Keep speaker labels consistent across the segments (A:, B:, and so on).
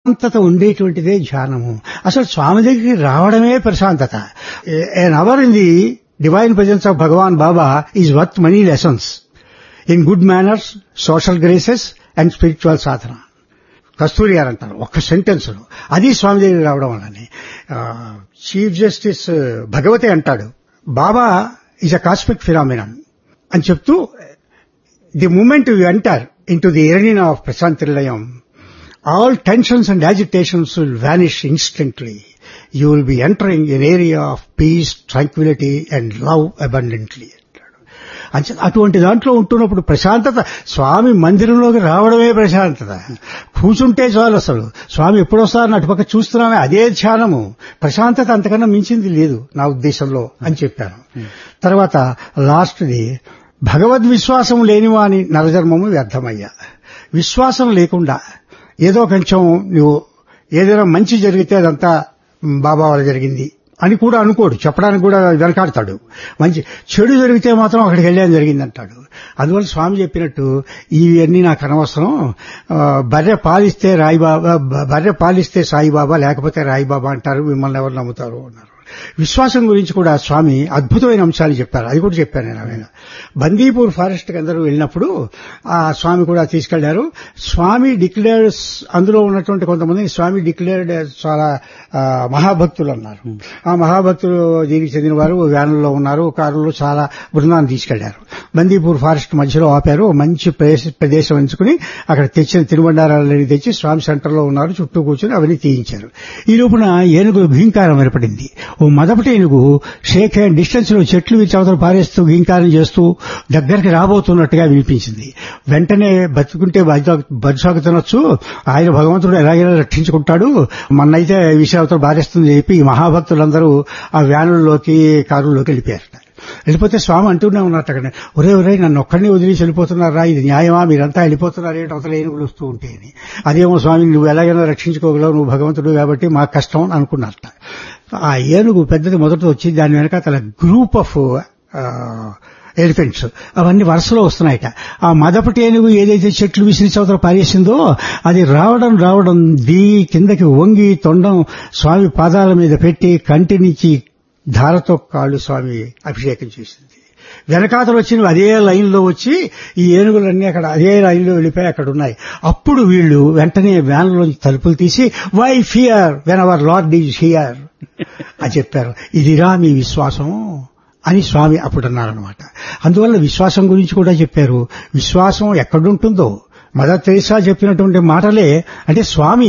A: ప్రశాంతత ఉండేటువంటిదే ధ్యానము అసలు స్వామి దగ్గరికి రావడమే ప్రశాంతత an hour in the divine presence of Bhagavan Baba is worth many lessons in good manners social graces and spiritual sadhana Kasturi గారు అంటారు ఒక్క సెంటెన్స్ లో అది స్వామి దగ్గరికి రావడం వల్లనే చీఫ్ జస్టిస్ భగవతి అంటాడు Baba is a cosmic phenomenon అని చెప్తూ the moment you enter into the arena of Prashant Nilayam all tensions and agitations will vanish instantly. You will be entering an area of peace, tranquility and love abundantly. అంచ- అటువంటి దాంట్లో ఉంటున్నప్పుడు ప్రశాంతత స్వామి మందిరంలోకి రావడమే ప్రశాంతత కూర్చుంటే చాలు అసలు స్వామి ఎప్పుడు వస్తారని అటుపక్క చూస్తున్నామే అదే ధ్యానము ప్రశాంతత అంతకన్నా మించింది లేదు నా ఉద్దేశంలో అని చెప్పాను తర్వాత లాస్ట్ది భగవద్ విశ్వాసం లేనివాని నరజన్మము వ్యర్థమయ్యా విశ్వాసం లేకుండా ఏదో కొంచెం నువ్వు ఏదైనా మంచి జరిగితే అదంతా మ్, బాబా వల్ల జరిగింది అని కూడా అనుకోడు చెప్పడానికి కూడా వెనకాడతాడు మంచి చెడు జరిగితే మాత్రం అక్కడికి వెళ్ళాను జరిగింది అంటాడు అందువల్ల స్వామి చెప్పినట్టు ఇవన్నీ నాకు అనవసరం ఆ, బర్రె పాలిస్తే రాయిబాబా బ- బర్రె పాలిస్తే సాయిబాబా లేకపోతే రాయిబాబా అంటారు మిమ్మల్ని ఎవరు నమ్ముతారు అన్నారు విశ్వాసం గురించి కూడా స్వామి అద్భుతమైన అంశాలు చెప్పారు అది కూడా చెప్పాను నేను ఆయన బందీపూర్ ఫారెస్ట్ కి అందరూ వెళ్ళినప్పుడు ఆ స్వామి కూడా తీసుకెళ్లారు స్వామి డిక్లేర్డ్ అందులో ఉన్నటువంటి కొంతమంది స్వామి డిక్లేర్డ్ చాలా ఆ, మహాభక్తులు అన్నారు ఆ మహాభక్తులు దీనికి చెందిన వారు వ్యానుల్లో ఉన్నారు కారులో చాలా బృందాన్ని తీసుకెళ్లారు బందీపూర్ ఫారెస్ట్ మధ్యలో ఆపారు ఓ మంచి ప్లేస్- ప్రదేశం ఎంచుకుని అక్కడ తెచ్చిన తినుబండారాలని తెచ్చి స్వామి సెంటర్ లో ఉన్నారు చుట్టూ కూర్చొని అవన్నీ తీయించారు ఈ లోపున ఏనుగు భీంకారం ఏర్పడింది ఓ మొదటి ఏనుగు షేక్ హ్యాండ్ డిస్టెన్స్ లో చెట్లు విచ్చి అవతల పారేస్తూ భీంకారం చేస్తూ దగ్గరికి రాబోతున్నట్టుగా వినిపించింది వెంటనే బతుకుంటే బతుసాగు తినొచ్చు ఆయన భగవంతుడు ఎలాగైనా రక్షించుకుంటాడు మన్నైతే విషయావతలు బారేస్తుంది చెప్పి ఈ మహాభక్తులందరూ ఆ వ్యానుల్లోకి కారుల్లోకి వెళ్ళిపోయారు వెళ్ళిపోతే స్వామి అంటూనే ఉన్నట్టు అక్కడ ఒరే ఒరే నన్ను ఒక్కడిని వదిలేసి వెళ్ళిపోతున్నారా ఇది న్యాయమా మీరంతా వెళ్ళిపోతున్నారు ఏంటి అవతల ఏనుగులు వస్తూ ఉంటే అని అదేమో స్వామి నువ్వు ఎలాగైనా రక్షించుకోగలవు నువ్వు భగవంతుడు కాబట్టి మాకు కష్టం అని అనుకున్నారట ఆ ఏనుగు పెద్దది మొదట వచ్చి దాని వెనక తన గ్రూప్ ఆఫ్ ఎలిఫెంట్స్ అవన్నీ వరుసలో వస్తున్నాయట ఆ మదపటి ఏనుగు ఏదైతే చెట్లు విసిరి చవతల పారేసిందో అది రావడం రావడం దీ కిందకి వంగి తొండం స్వామి పాదాల మీద పెట్టి కంటి నుంచి ధారతో కాళ్ళు స్వామి అభిషేకం చేసింది వెనకాతలు వచ్చిన అదే లైన్లో వచ్చి ఈ ఏనుగులన్నీ అక్కడ అదే లైన్లో వెళ్ళిపోయి అక్కడ ఉన్నాయి అప్పుడు వీళ్ళు వెంటనే వ్యాన్లోంచి తలుపులు తీసి why fear when our lord is here అని చెప్పారు ఇదిరా మీ విశ్వాసం అని స్వామి అప్పుడు అన్నారనమాట అందువల్ల విశ్వాసం గురించి కూడా చెప్పారు విశ్వాసం ఎక్కడుంటుందో మదర్ తెరీసా చెప్పినటువంటి మాటలే అంటే స్వామి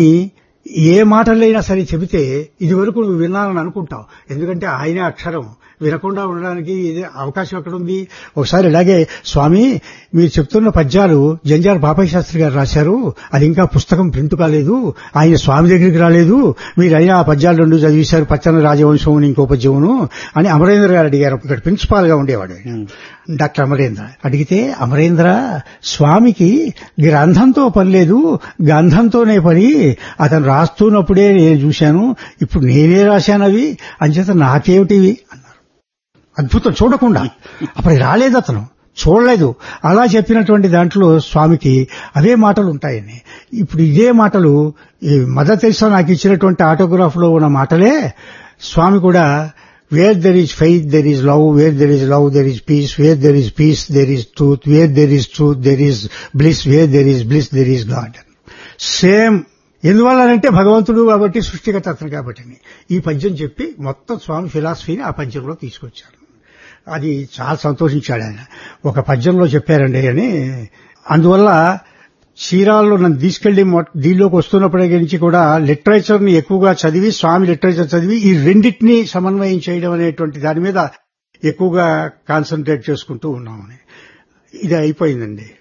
A: ఏ మాటలైనా సరే చెబితే ఇది వరకు నువ్వు విన్నానని అనుకుంటావు ఎందుకంటే ఆయనే అక్షరం వినకుండా ఉండడానికి ఇది అవకాశం ఎక్కడ ఉంది ఒకసారి ఇలాగే స్వామి మీరు చెప్తున్న పద్యాలు జంజాల బాపయ్య శాస్త్రి గారు రాశారు అది ఇంకా పుస్తకం ప్రింట్ కాలేదు ఆయన స్వామి దగ్గరికి రాలేదు మీరు అయినా ఆ పద్యాలు రెండు చదివేశారు పచ్చన రాజవంశం అని ఇంకో పద్యమును అని అమరేంద్ర గారు అడిగారు ఇక్కడ ప్రిన్సిపాల్ గా ఉండేవాడు ఆయన. డాక్టర్ అమరేంద్ర అడిగితే అమరేంద్ర స్వామికి గ్రంథంతో పని లేదు గంధంతోనే పని అతను రాస్తున్నప్పుడే నేను చూశాను ఇప్పుడు నేనే రాశాను అవి అంచేత నాకేమిటివి అన్నారు అద్భుతం చూడకుండా అప్పుడు రాలేదు అతను చూడలేదు అలా చెప్పినటువంటి దాంట్లో స్వామికి అవే మాటలు ఉంటాయని ఇప్పుడు ఇదే మాటలు ఈ మదర్ తెరిసా నాకు ఇచ్చినటువంటి ఆటోగ్రాఫ్ లో ఉన్న మాటలే స్వామి కూడా where there is faith there is love where there is love there is peace where there is peace there is truth where there is truth there is bliss where there is bliss there is God same ఎందువల్లనంటే భగవంతుడు కాబట్టి సృష్టికర్త అతను కాబట్టి ఈ పద్యం చెప్పి మొత్తం స్వామి ఫిలాసఫీని ఆ పద్యంలో తీసుకొచ్చారు అది చాలా సంతోషించాడు ఆయన ఒక పద్యంలో చెప్పారండి అని అందువల్ల చీరాల్లో నన్ను తీసుకెళ్లి మొ- దీనిలోకి వస్తున్నప్పటి నుంచి కూడా లిటరేచర్ ని ఎక్కువగా చదివి స్వామి లిటరేచర్ చదివి ఈ రెండింటినీ సమన్వయం చేయడం అనేటువంటి దాని మీద ఎక్కువగా కాన్సన్ట్రేట్ చేసుకుంటూ ఉన్నామని ఇది అయిపోయిందండి